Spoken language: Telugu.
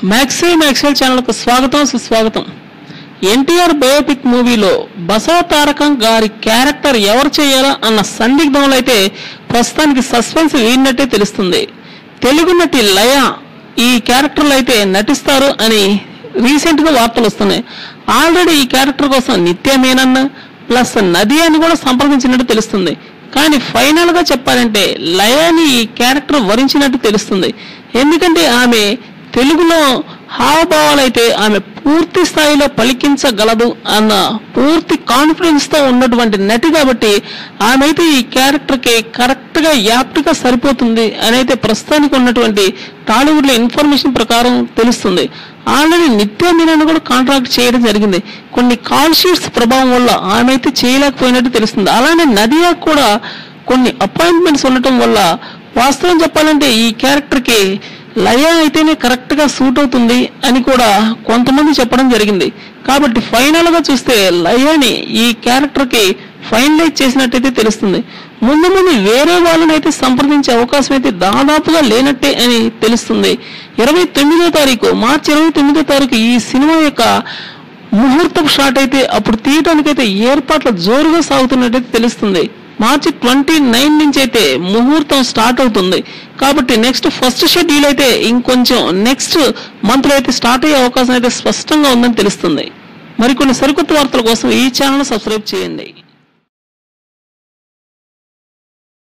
మ్యాక్సీ మ్యాక్సెల్ ఛానల్కు స్వాగతం సుస్వాగతం ఎన్టీఆర్ బయోపిక్ మూవీలో బసవ తారకం గారి క్యారెక్టర్ ఎవరు చేయాలా అన్న సందిగ్ధంలో అయితే ప్రస్తుతానికి సస్పెన్స్ వీడినట్టే తెలుస్తుంది తెలుగు నటి లయ ఈ క్యారెక్టర్లో అయితే నటిస్తారు అని రీసెంట్ గా వార్తలు వస్తున్నాయి ఆల్రెడీ ఈ క్యారెక్టర్ కోసం నిత్య మేనన్ ప్లస్ నది అని కూడా సంప్రదించినట్టు తెలుస్తుంది కానీ ఫైనల్ గా చెప్పాలంటే లయాని ఈ క్యారెక్టర్ వరించినట్టు తెలుస్తుంది ఎందుకంటే ఆమె తెలుగులో హావభావాలు అయితే ఆమె పూర్తి స్థాయిలో పలికించగలదు అన్న పూర్తి కాన్ఫిడెన్స్ తో ఉన్నటువంటి నటి కాబట్టి ఆమె అయితే ఈ క్యారెక్టర్ కి కరెక్ట్ గా యాప్ట్ గా సరిపోతుంది అని అయితే ప్రస్తుతానికి ఉన్నటువంటి టాలీవుడ్ లో ఇన్ఫర్మేషన్ ప్రకారం తెలుస్తుంది ఆల్రెడీ నిత్య మీనన్ కూడా కాంట్రాక్ట్ చేయడం జరిగింది కొన్ని కాల్ షీట్స్ ప్రభావం వల్ల ఆమె అయితే చేయలేకపోయినట్టు తెలుస్తుంది అలానే నదియా కూడా కొన్ని అపాయింట్మెంట్స్ ఉండటం వల్ల వాస్తవం చెప్పాలంటే ఈ క్యారెక్టర్ కి లయ అయితేనే కరెక్ట్ గా సూట్ అవుతుంది అని కూడా కొంతమంది చెప్పడం జరిగింది కాబట్టి ఫైనల్ గా చూస్తే లయని ఈ క్యారెక్టర్ కి ఫైనలైజ్ చేసినట్టయితే తెలుస్తుంది ముందు ముందు వేరే వాళ్ళని అయితే సంప్రదించే అవకాశం అయితే దాదాపుగా లేనట్టే అని తెలుస్తుంది ఇరవై తొమ్మిదో తారీఖు మార్చి ఇరవై తొమ్మిదో తారీఖు ఈ సినిమా యొక్క ముహూర్తం షాట్ అయితే అప్పుడు తీయటానికైతే ఏర్పాట్లు జోరుగా సాగుతున్నట్టయితే తెలుస్తుంది మార్చి ట్వంటీ నైన్ నుంచి అయితే ముహూర్తం స్టార్ట్ అవుతుంది కాబట్టి నెక్స్ట్ ఫస్ట్ షెడ్యూల్ అయితే ఇంకొంచెం నెక్స్ట్ మంత్ లో అయితే స్టార్ట్ అయ్యే అవకాశం అయితే స్పష్టంగా ఉందని తెలుస్తుంది మరికొన్ని సరికొత్త వార్తల కోసం ఈ ఛానల్ సబ్స్క్రైబ్ చేయండి